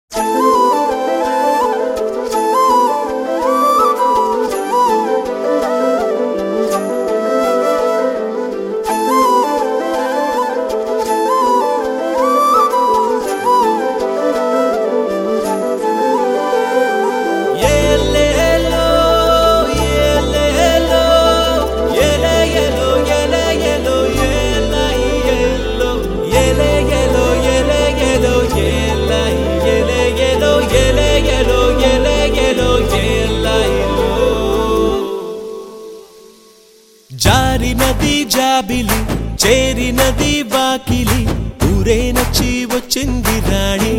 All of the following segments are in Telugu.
జారినది జాబిలి చేరినది వాకిలి ఊరే నచ్చి వచ్చింది రాణి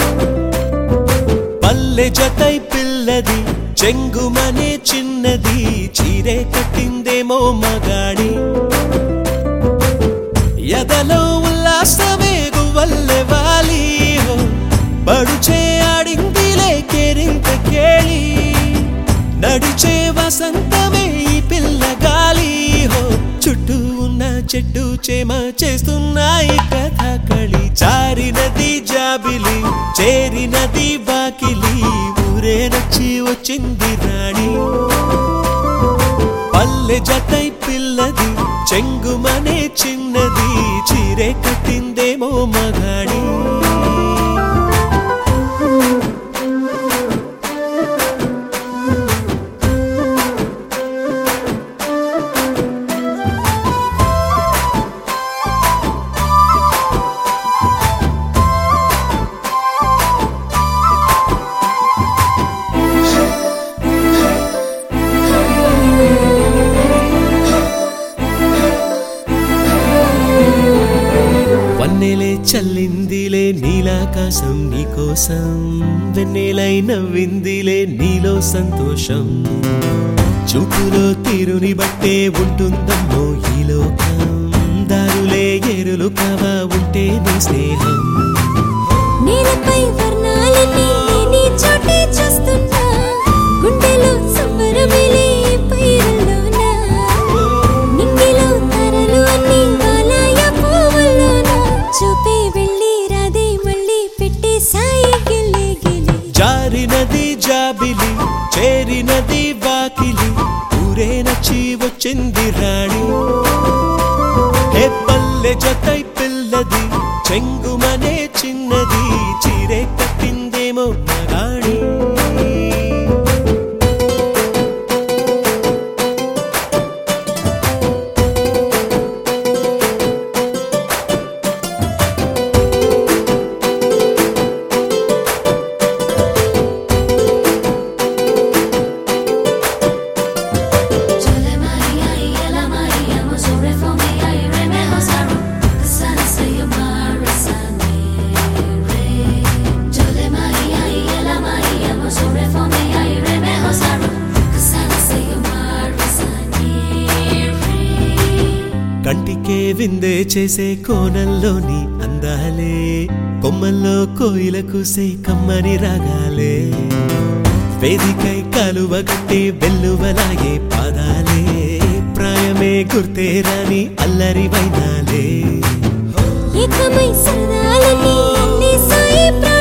పల్లె జతై పిల్లది చెంగుమనే చిన్నది చీరే కట్టిందేమో మగాడి ఎదలో ఉల్లాసమే గువల్లె వాలి హో పడుచే ఆడిందిలే కేరింత కేళి నడిచే వసంతమే ఈ పిల్ల గాలి హో చుట్టూ ఉన్న చెట్టు చేమ చేస్తున్నాయి కథ కళి చారినది జాబిలి చేరినది బాకిలి ఊరే నచ్చి వచ్చింది రాణి పల్లె జతై పిల్లది చెంగుమనే చిన్నది చీరే కట్టిందేమో మగాడి వన్నెలే చల్లిందిలే నీలాకాశం నీకోసం వెన్నెలై నవ్విందిలే నీలో సంతోషం చూపులో తీరుని బట్టే ఉంటుందమ్మో ఈ లోకం దారులే ఎరులు కావా ఉంటే నీ స్నేహం నేలపై వర్ణాలన్నీ నీ చోటే చూస్తున్నా గుండెలో సంబరమిలే పైరుల్లోన నింగిలో తారలు అన్ని వాలాయ పువ్వుల్లోన చూపే వెళ్ళి రాదే మళ్ళీ పెట్టే సాయి గిల్లి గిలి జారినది జాబిలి చేరినది వాకిలి ఊరే నచ్చి వచ్చింది రాణి హే పల్లె జతై పిల్లది చెంగుమనే చిన్నది చీరే కట్టిందేమో మగాణి Chole Maria y la Maria, mozo reforme y remejo saru, sana se llama Rasanere. Chole Maria y la Maria, mozo reforme y remejo saru, sana se llama Rasanere. కంటికే విందే చేసే కోణంలోని అందాలే కొమ్మల్లో కోయిల కూసే కమ్మని రాగాలే వేదికై కాలువ కట్టి వెల్లువలాగే పాదాలే ప్రాయమే గుర్తే రాని అల్లరి వైనాలే ఏకమై సరదాలని అన్ని సాయి